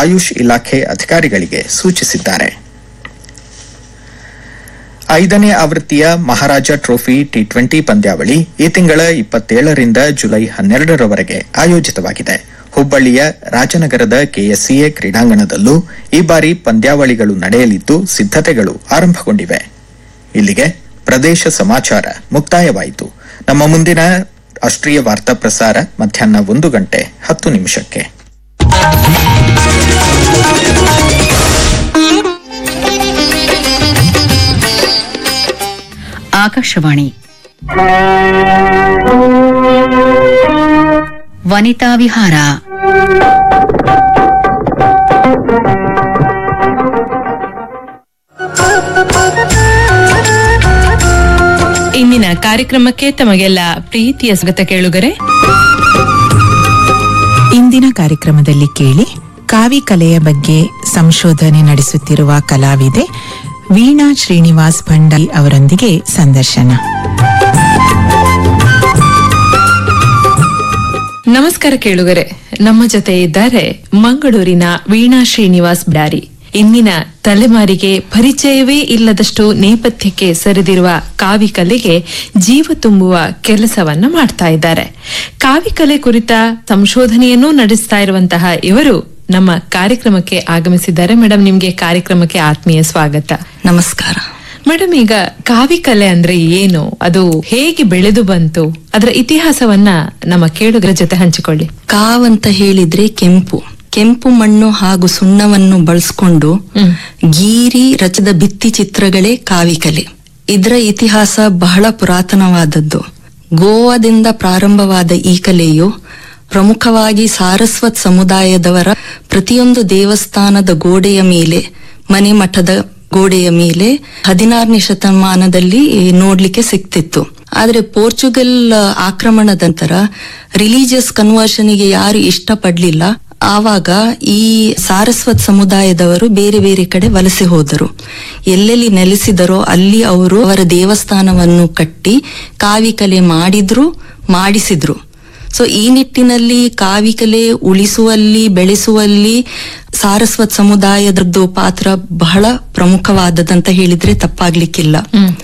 ಆಯುಷ್ ಇಲಾಖೆ ಅಧಿಕಾರಿಗಳಿಗೆ ಸೂಚಿಸಿದ್ದಾರೆ ಐದನೇ ಆವೃತ್ತಿಯ ಮಹಾರಾಜ ಟ್ರೋಫಿ ಟಿ ಟ್ವೆಂಟಿ ಪಂದ್ಯಾವಳಿ ಈ ತಿಂಗಳ ಇಪ್ಪತ್ತೇಳರಿಂದ ಜುಲೈ ಹನ್ನೆರಡರವರೆಗೆ ಆಯೋಜಿತವಾಗಿದೆ ಹುಬ್ಬಳ್ಳಿಯ ರಾಜನಗರದ ಕೆಎಸ್ಸಿಎ ಕ್ರೀಡಾಂಗಣದಲ್ಲೂ ಈ ಬಾರಿ ಪಂದ್ಯಾವಳಿಗಳು ನಡೆಯಲಿದ್ದು ಸಿದ್ಧತೆಗಳು ಆರಂಭಗೊಂಡಿವೆ ಇಲ್ಲಿಗೆ ಪ್ರದೇಶ ಸಮಾಚಾರ ಮುಕ್ತಾಯವಾಯಿತು ನಮ್ಮ ಮುಂದಿನ ರಾಷ್ಟ್ರೀಯ ವಾರ್ತಾ ಪ್ರಸಾರ ಮಧ್ಯಾಹ್ನ ಒಂದು ಗಂಟೆ ಹತ್ತು ನಿಮಿಷಕ್ಕೆ ಆಕಾಶವಾಣಿ ವನಿತಾ ವಿಹಾರ ಇಂದಿನ ಕಾರ್ಯಕ್ರಮಕ್ಕೆ ತಮಗೆಲ್ಲ ಪ್ರೀತಿಯ ಸ್ವಾಗತ ಕೇಳುಗರೆ ಇಂದಿನ ಕಾರ್ಯಕ್ರಮದಲ್ಲಿ ಕೇಳಿ ಕಾವಿ ಕಲೆಯ ಬಗ್ಗೆ ಸಂಶೋಧನೆ ನಡೆಸುತ್ತಿರುವ ಕಲಾವಿದೆ ವೀಣಾ ಶ್ರೀನಿವಾಸ್ ಭಂಡಾರಿ ಅವರೊಂದಿಗೆ ಸಂದರ್ಶನ ನಮಸ್ಕಾರ ಕೇಳುಗರೆ ನಮ್ಮ ಜೊತೆ ಇದ್ದಾರೆ ಮಂಗಳೂರಿನ ವೀಣಾ ಶ್ರೀನಿವಾಸ್ ಬ್ಯಾರಿ ಇಂದಿನ ತಲೆಮಾರಿಗೆ ಪರಿಚಯವೇ ಇಲ್ಲದಷ್ಟು ನೇಪಥ್ಯಕ್ಕೆ ಸರಿದಿರುವ ಕಾವಿಕಲೆಗೆ ಜೀವ ತುಂಬುವ ಕೆಲಸವನ್ನ ಮಾಡ್ತಾ ಇದ್ದಾರೆ ಕಾವಿಕಲೆ ಕುರಿತ ಸಂಶೋಧನೆಯನ್ನೂ ನಡೆಸ್ತಾ ಇರುವಂತಹ ಇವರು ನಮ್ಮ ಕಾರ್ಯಕ್ರಮಕ್ಕೆ ಆಗಮಿಸಿದ್ದಾರೆ ಮೇಡಮ್ ನಿಮ್ಗೆ ಕಾರ್ಯಕ್ರಮಕ್ಕೆ ಆತ್ಮೀಯ ಸ್ವಾಗತ ನಮಸ್ಕಾರ ಮೇಡಮ್ ಈಗ ಕಾವಿಕಲೆ ಅಂದ್ರೆ ಏನು ಅದು ಹೇಗೆ ಬೆಳೆದು ಬಂತು ಅದರ ಇತಿಹಾಸವನ್ನ ನಮ್ಮ ಕೇಳುಗರ ಜೊತೆ ಹಂಚಿಕೊಳ್ಳಿ ಕಾವ್ ಅಂತ ಹೇಳಿದ್ರೆ ಕೆಂಪು ಕೆಂಪು ಮಣ್ಣು ಹಾಗೂ ಸುಣ್ಣವನ್ನು ಬಳಸ್ಕೊಂಡು ಗೀರಿ ರಚಿದ ಭಿತ್ತಿ ಚಿತ್ರಗಳೇ ಕಾವಿಕಲೆ ಇದರ ಇತಿಹಾಸ ಬಹಳ ಪುರಾತನವಾದದ್ದು ಗೋವಾದಿಂದ ಪ್ರಾರಂಭವಾದ ಈ ಕಲೆಯು ಪ್ರಮುಖವಾಗಿ ಸಾರಸ್ವತ್ ಸಮುದಾಯದವರ ಪ್ರತಿಯೊಂದು ದೇವಸ್ಥಾನದ ಗೋಡೆಯ ಮೇಲೆ ಮನೆ ಮಠದ ಗೋಡೆಯ ಮೇಲೆ ಹದಿನಾರನೇ ಶತಮಾನದಲ್ಲಿ ನೋಡ್ಲಿಕ್ಕೆ ಸಿಕ್ತಿತ್ತು ಆದ್ರೆ ಪೋರ್ಚುಗಲ್ ಆಕ್ರಮಣದ ನಂತರ ರಿಲಿಜಿಯಸ್ ಕನ್ವರ್ಷನ್ಗೆ ಯಾರು ಇಷ್ಟಪಡ್ಲಿಲ್ಲ ಆವಾಗ ಈ ಸಾರಸ್ವತ್ ಸಮುದಾಯದವರು ಬೇರೆ ಬೇರೆ ಕಡೆ ವಲಸೆ ಹೋದರು ಎಲ್ಲೆಲ್ಲಿ ನೆಲೆಸಿದರೋ ಅಲ್ಲಿ ಅವರು ಅವರ ದೇವಸ್ಥಾನವನ್ನು ಕಟ್ಟಿ ಕಾವಿಕಲೆ ಮಾಡಿದ್ರು ಮಾಡಿಸಿದ್ರು ಸೊ ಈ ನಿಟ್ಟಿನಲ್ಲಿ ಕಾವಿಕಲೆ ಉಳಿಸುವಲ್ಲಿ ಬೆಳೆಸುವಲ್ಲಿ ಸಾರಸ್ವತ್ ಸಮುದಾಯದದ್ದು ಪಾತ್ರ ಬಹಳ ಪ್ರಮುಖವಾದದಂತ ಹೇಳಿದ್ರೆ ತಪ್ಪಾಗ್ಲಿಕ್ಕಿಲ್ಲ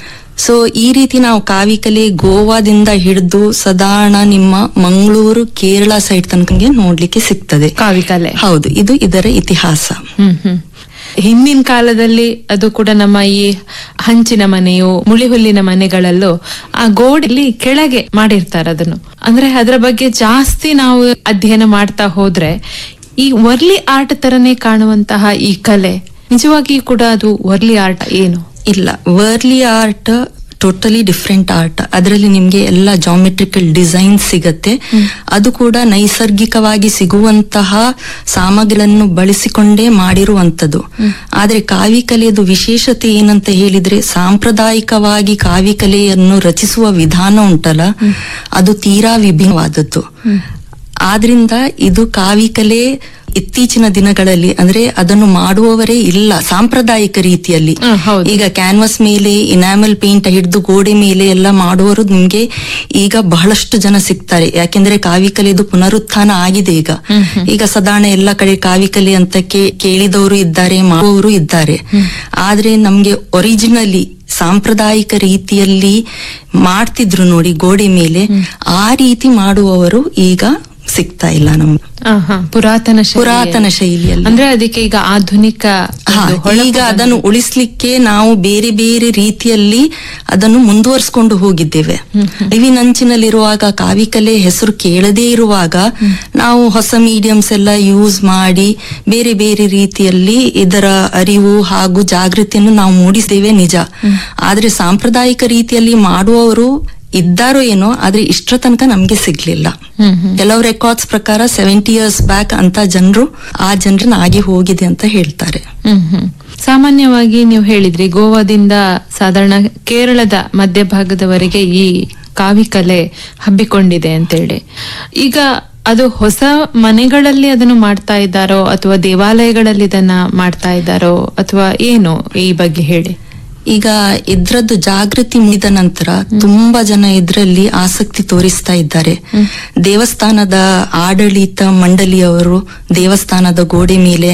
ಸೊ ಈ ರೀತಿ ನಾವು ಕಾವಿಕಲೆ ಗೋವಾದಿಂದ ಹಿಡಿದು ಸಾಧಾರಣ ನಿಮ್ಮ ಮಂಗಳೂರು ಕೇರಳ ಸೈಡ್ ತನಕ ನೋಡ್ಲಿಕ್ಕೆ ಸಿಗ್ತದೆ ಕಾವಿಕಲೆ ಹೌದು ಇದು ಇದರ ಇತಿಹಾಸ ಹ್ಮ್ ಹ್ಮ್ ಹಿಂದಿನ ಕಾಲದಲ್ಲಿ ಅದು ಕೂಡ ನಮ್ಮ ಈ ಹಂಚಿನ ಮನೆಯು ಮುಳಿಹುಲ್ಲಿನ ಮನೆಗಳಲ್ಲೂ ಆ ಗೋಡೆಯಲ್ಲಿ ಕೆಳಗೆ ಮಾಡಿರ್ತಾರೆ ಅದನ್ನು ಅಂದ್ರೆ ಅದರ ಬಗ್ಗೆ ಜಾಸ್ತಿ ನಾವು ಅಧ್ಯಯನ ಮಾಡ್ತಾ ಹೋದ್ರೆ ಈ ವರ್ಲಿ ಆರ್ಟ್ ತರನೇ ಕಾಣುವಂತಹ ಈ ಕಲೆ ನಿಜವಾಗಿಯೂ ಕೂಡ ಅದು ವರ್ಲಿ ಆರ್ಟ್ ಏನು ಇಲ್ಲ Warli art totally different art ಅದರಲ್ಲಿ ನಿಮ್ಗೆ ಎಲ್ಲ ಜಾಮೆಟ್ರಿಕಲ್ ಡಿಸೈನ್ ಸಿಗತ್ತೆ ಅದು ಕೂಡ ನೈಸರ್ಗಿಕವಾಗಿ ಸಿಗುವಂತಹ ಸಾಮಗ್ರಿಗಳನ್ನು ಬಳಸಿಕೊಂಡೇ ಮಾಡಿರುವಂತದ್ದು ಆದ್ರೆ ಕಾವಿಕಲೆಯದು ವಿಶೇಷತೆ ಏನಂತ ಹೇಳಿದ್ರೆ ಸಾಂಪ್ರದಾಯಿಕವಾಗಿ ಕಾವಿಕಲೆಯನ್ನು ರಚಿಸುವ ವಿಧಾನ ಉಂಟಲ್ಲ ಅದು ತೀರಾ ವಿಭಿನ್ನವಾದದ್ದು ಆದ್ರಿಂದ ಇದು ಕಾವಿಕಲೆ ಇತ್ತೀಚಿನ ದಿನಗಳಲ್ಲಿ ಅಂದ್ರೆ ಅದನ್ನು ಮಾಡುವವರೇ ಇಲ್ಲ ಸಾಂಪ್ರದಾಯಿಕ ರೀತಿಯಲ್ಲಿ ಹ್ಮ್, ಹೌದು. ಈಗ ಕ್ಯಾನ್ವಾಸ್ ಮೇಲೆ ಇನಾಮಲ್ ಪೇಂಟ್ ಹಿಡಿದು ಗೋಡೆ ಮೇಲೆ ಎಲ್ಲ ಮಾಡುವವರು ನಿಮ್ಗೆ ಈಗ ಬಹಳಷ್ಟು ಜನ ಸಿಗ್ತಾರೆ ಯಾಕೆಂದ್ರೆ ಕಾವಿಕಲೆದು ಪುನರುತ್ಥಾನ ಆಗಿದೆ ಈಗ ಈಗ ಸಾಧಾರಣ ಎಲ್ಲ ಕಡೆ ಕಾವಿಕಲೆ ಅಂತ ಕೇ- ಕೇಳಿದವರು ಇದ್ದಾರೆ ಮಾಡುವವರು ಇದ್ದಾರೆ ಆದ್ರೆ ನಮ್ಗೆ ಒರಿಜಿನಲಿ ಸಾಂಪ್ರದಾಯಿಕ ರೀತಿಯಲ್ಲಿ ಮಾಡ್ತಿದ್ರು ನೋಡಿ ಗೋಡೆ ಮೇಲೆ ಆ ರೀತಿ ಮಾಡುವವರು ಈಗ ಸಿಗ್ತಾ ಇಲ್ಲ ನಮ್ಗೆ ಆಹಾ, ಪುರಾತನ ಶೈಲಿಯ- ಪುರಾತನ ಶೈಲಿಯಲ್ಲಿ ಅಂದ್ರೆ ಅದಕ್ಕೆ ಈಗ ಆಧುನಿಕ ಹಾ, ಒಂದು ಹೊಳಪು ಈಗ ಅದನ್ನು ಉಳಿಸ್ಲಿಕ್ಕೆ ನಾವು ಬೇರೆ ಬೇರೆ ರೀತಿಯಲ್ಲಿ ಅದನ್ನು ಮುಂದುವರಿಸಿಕೊಂಡು ಹೋಗಿದ್ದೇವೆ ಅರಿವಿನಂಚಿನಲ್ಲಿರುವಾಗ ಕಾವಿಕಲೆ ಹೆಸರು ಕೇಳದೇ ಇರುವಾಗ ನಾವು ಹೊಸ ಮೀಡಿಯಮ್ಸ್ ಎಲ್ಲ ಯೂಸ್ ಮಾಡಿ ಬೇರೆ ಬೇರೆ ರೀತಿಯಲ್ಲಿ ಇದರ ಅರಿವು ಹಾಗೂ ಜಾಗೃತಿಯನ್ನು ನಾವು ಮೂಡಿಸಿದ್ದೇವೆ ನಿಜ ಆದ್ರೆ ಸಾಂಪ್ರದಾಯಿಕ ರೀತಿಯಲ್ಲಿ ಮಾಡುವವರು ಇದ್ದಾರೋ ಏನೋ ಆದ್ರೆ ಇಷ್ಟರ ತನಕ ನಮ್ಗೆ ಸಿಗ್ಲಿಲ್ಲ ಕೆಲವು ರೆಕಾರ್ಡ್ಸ್ ಪ್ರಕಾರ ಸೆವೆಂಟಿ ಇಯರ್ಸ್ ಬ್ಯಾಕ್ ಅಂತ ಜನರು ಆ ಜನರನ್ನ ಆಗಿ ಹೋಗಿದೆ ಅಂತ ಹೇಳ್ತಾರೆ ಹ್ಮ್ ಹ್ಮ್ ಸಾಮಾನ್ಯವಾಗಿ ನೀವು ಹೇಳಿದ್ರಿ ಗೋವಾದಿಂದ ಸಾಧಾರಣ ಕೇರಳದ ಮಧ್ಯಭಾಗದವರೆಗೆ ಈ ಕಾವಿಕಲೆ ಹಬ್ಬಿಕೊಂಡಿದೆ ಅಂತೇಳಿ ಈಗ ಅದು ಹೊಸ ಮನೆಗಳಲ್ಲಿ ಅದನ್ನು ಮಾಡ್ತಾ ಇದ್ದಾರೋ ಅಥವಾ ದೇವಾಲಯಗಳಲ್ಲಿ ಇದನ್ನ ಮಾಡ್ತಾ ಇದ್ದಾರೋ ಅಥವಾ ಏನು ಈ ಬಗ್ಗೆ ಹೇಳಿ ಈಗ ಇದ್ರದ್ದು ಜಾಗೃತಿ ಮುಗಿದ ನಂತರ ತುಂಬಾ ಜನ ಇದರಲ್ಲಿ ಆಸಕ್ತಿ ತೋರಿಸ್ತಾ ಇದ್ದಾರೆ ದೇವಸ್ಥಾನದ ಆಡಳಿತ ಮಂಡಳಿಯವರು ದೇವಸ್ಥಾನದ ಗೋಡೆ ಮೇಲೆ